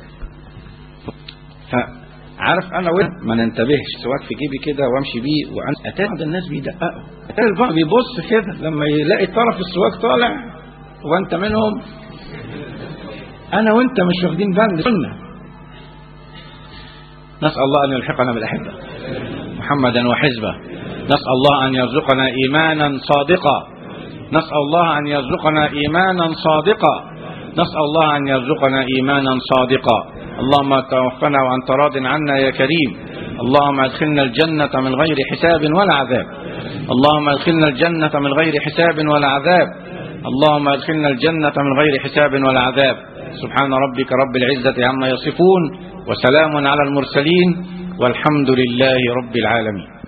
فعارف انا وين ما ننتبهش سواك في جيبي كده وامشي بيه وأنا اتاري بعض الناس بيدققوا اتاري البعض بيبص كده لما يلاقي طرف السواك طالع وانت منهم انا وانت مش واخدين بالنا سنه نسال الله ان يلحقنا بالاحبه محمدا وحزبه نسال الله ان يرزقنا ايمانا صادقا نسال الله ان يرزقنا ايمانا صادقا نسال الله ان يرزقنا ايمانا صادقا اللهم توفنا وانت راض عنا يا كريم اللهم ادخلنا الجنه من غير حساب ولا عذاب اللهم ادخلنا الجنه من غير حساب ولا عذاب اللهم ادخلنا الجنه من غير حساب ولا عذاب سبحان ربك رب العزه عما يصفون وسلام على المرسلين والحمد لله رب العالمين